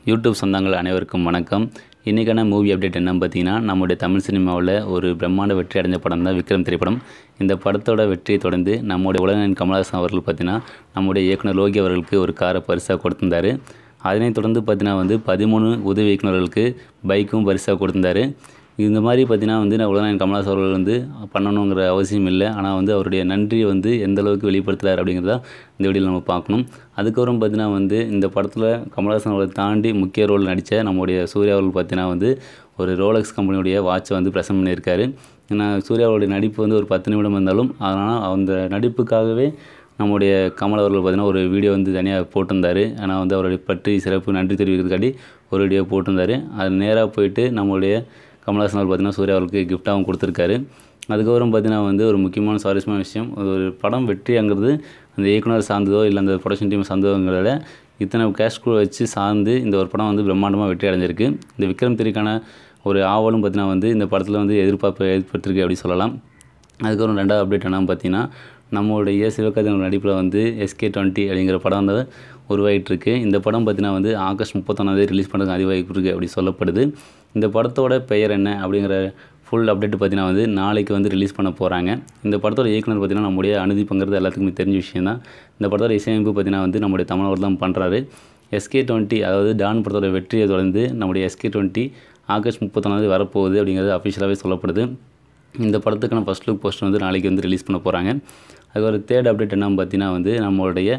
YouTube சொந்தங்கள் அனைவருக்கும் வணக்கம் இன்றைக்கான மூவி அப்டேட் என்னன்னு பார்த்தீங்கன்னா நம்முடைய தமிழ் சினிமாவில் ஒரு பிரம்மாண்ட வெற்றி அடைஞ்ச படம் தான் விக்ரம் திரைப்படம் இந்த படத்தோட வெற்றியை தொடர்ந்து நம்முடைய உலகன் கமலஹாசன் அவர்கள் பார்த்தீங்கன்னா நம்முடைய இயக்குனர் லோகி அவர்களுக்கு ஒரு காரை பரிசாக கொடுத்திருந்தாரு அதனைத் தொடர்ந்து பார்த்தீங்கன்னா வந்து பதிமூணு உதவி இயக்குனர்களுக்கு பைக்கும் பரிசாக கொடுத்திருந்தாரு இந்த மாதிரி பார்த்தீங்கன்னா வந்து நான் உலகநாயகன் கமலஹாசன் அவர்கள் வந்து பண்ணணுங்கிற அவசியம் இல்லை ஆனால் வந்து அவருடைய நன்றியை வந்து எந்த அளவுக்கு வெளிப்படுத்துகிறார் அப்படிங்கிறத இந்த வீடியோவில் நம்ம பார்க்கணும் அதுக்கப்புறம் பார்த்தீங்கன்னா வந்து இந்த படத்தில் கமலஹாசன் அவர்களை தாண்டி முக்கிய ரோல் நடித்த நம்முடைய சூர்யா அவர்கள் பார்த்தீங்கன்னா வந்து ஒரு ரோலக்ஸ் கம்பெனியுடைய வாட்சை வந்து ப்ரெசென்ட் பண்ணியிருக்காரு ஏன்னா சூர்யாவுடைய நடிப்பு வந்து ஒரு பத்து நிமிடம் இருந்தாலும் அதனால் அந்த நடிப்புக்காகவே நம்முடைய கமல் அவர்கள் பார்த்தீங்கன்னா ஒரு வீடியோ வந்து தனியாக போட்டிருந்தாரு ஆனால் வந்து அவருடைய பற்றி சிறப்பு நன்றி தெரிவிக்கிறதுக்காண்டி ஒரு வீடியோ போட்டிருந்தாரு அது நேராக போயிட்டு நம்மளுடைய கமலஹாசன் அவர் பார்த்தீங்கன்னா சூர்யா அவர்களுக்கு கிஃப்டாகவும் கொடுத்துருக்காரு அதுக்கப்புறம் பார்த்தீங்கன்னா வந்து ஒரு முக்கியமான சுவாரஸ்யமான விஷயம் ஒரு படம் வெற்றிங்கிறது அந்த இயக்குனர் சார்ந்ததோ இல்லை அந்த ப்ரொடக்ஷன் டீம் சார்ந்ததோங்கிறத இத்தனை கேஷ் குழு வச்சு சார்ந்து இந்த ஒரு படம் வந்து பிரம்மாண்டமாக வெற்றி அடைஞ்சிருக்கு இந்த விக்ரம் திரிக்கான ஒரு ஆவலும் பார்த்தீங்கன்னா வந்து இந்த படத்தில் வந்து எதிர்பார்ப்பு ஏற்பட்டிருக்கு அப்படி சொல்லலாம் அதுக்கப்புறம் ரெண்டாவது அப்டேட் என்னன்னு பார்த்தீங்கன்னா நம்மளுடைய சிவகார்த்திகேயன் நடிப்பில் வந்து எஸ்கே டுவெண்ட்டி அப்படிங்கிற படம் வந்து உருவாகிட்டு இருக்கு இந்த படம் பார்த்தீங்கன்னா வந்து ஆகஸ்ட் முப்பத்தொன்னாந்தேதி ரிலீஸ் பண்ணுறதுக்கு அதிவாய்ப்பு இருக்குது அப்படி சொல்லப்படுது இந்த படத்தோட பெயர் என்ன அப்படிங்கிற ஃபுல் அப்டேட் பார்த்தீங்கன்னா வந்து நாளைக்கு வந்து ரிலீஸ் பண்ண போகிறாங்க இந்த படத்தோட இயக்குனர் பார்த்தீங்கன்னா நம்முடைய அனுதிப்புங்கிறது எல்லாத்துக்குமே தெரிஞ்ச விஷயம் தான் இந்த படத்தோட இசையமைப்பு பார்த்தீங்கன்னா வந்து நம்முடைய தமிழவர் தான் பண்ணுறாரு எஸ்கே டுவெண்ட்டி அதாவது டான் படத்தோட வெற்றியை தொடர்ந்து நம்முடைய எஸ்கே டுவெண்ட்டி ஆகஸ்ட் முப்பத்தொன்னாந்தேதி வரப்போகுது அப்படிங்கிறது அஃபிஷியலாகவே சொல்லப்படுது இந்த படத்துக்கான ஃபஸ்ட் லுக் போஸ்டர் வந்து நாளைக்கு வந்து ரிலீஸ் பண்ண போகிறாங்க அது ஒரு தேர்ட் அப்டேட் என்னன்னு பார்த்தீங்கன்னா வந்து நம்மளுடைய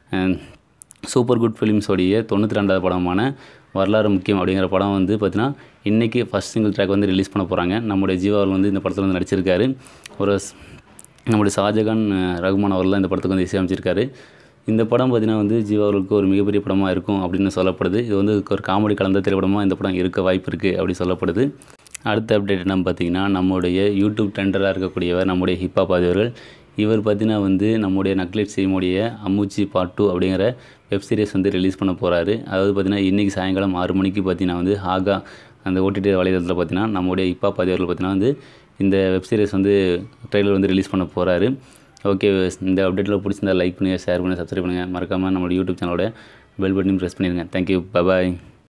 சூப்பர் குட் ஃபிலிம்ஸோடைய தொண்ணூற்றி ரெண்டாவது படமான வரலாறு முக்கியம் அப்படிங்கிற படம் வந்து பார்த்தீங்கன்னா இன்றைக்கி ஃபஸ்ட் சிங்கிள் ட்ராக் வந்து ரிலீஸ் பண்ண போகிறாங்க நம்முடைய ஜீவா அவர்கள் வந்து இந்த படத்தில் வந்து நடிச்சிருக்காரு ஒரு ஸ்- நம்முடைய ஷாஜகான் அஹ், ரகுமான் அவர்கள் தான் இந்த படத்துக்கு வந்து இசையமைச்சிருக்காரு இந்த படம் பார்த்தீங்கன்னா வந்து ஜீவா அவர்களுக்கு ஒரு மிகப்பெரிய படமாக இருக்கும் அப்படின்னு சொல்லப்படுது இது வந்து ஒரு காமெடி கலந்த திரைப்படமாக இந்த படம் இருக்க வாய்ப்பு இருக்குது அப்படி சொல்லப்படுது அடுத்த அப்டேட் என்னன்னு பார்த்தீங்கன்னா நம்முடைய யூடியூப் டெண்டராக இருக்கக்கூடியவர் நம்முடைய ஹிப்ஹாப் ஆதிவர்கள் இவர் பார்த்தீங்கன்னா வந்து நம்முடைய நக்லெட் சீமுடைய அம்முச்சி பார்ட் டூ அப்படிங்கிற வெப் சீரிஸ் வந்து ரிலீஸ் பண்ண போகிறாரு அதாவது பார்த்தீங்கன்னா இன்றைக்கி சாயங்காலம் ஆறு மணிக்கு பார்த்தீங்கன்னா வந்து ஹாகா அந்த ஓடிடி வலைதளத்தில் பார்த்தீங்கன்னா நம்முடைய ஹிப்ஹாப் ஆதிவர்கள் பார்த்தீங்கன்னா வந்து இந்த வெப் சீரிஸ் வந்து ட்ரெய்லர் வந்து ரிலீஸ் பண்ண போகிறாரு ஓகே இந்த அப்டேட்டில் பிடிச்சிருந்தா லைக் பண்ணுங்கள் ஷேர் பண்ணுங்கள் சப்ஸ்கிரைப் பண்ணுங்கள் மறக்காமல் நம்மளோட யூடியூப் சேனலோட பெல் பட்டனையும் ப்ரெஸ் பண்ணிடுங்க தேங்க்யூ பபாய்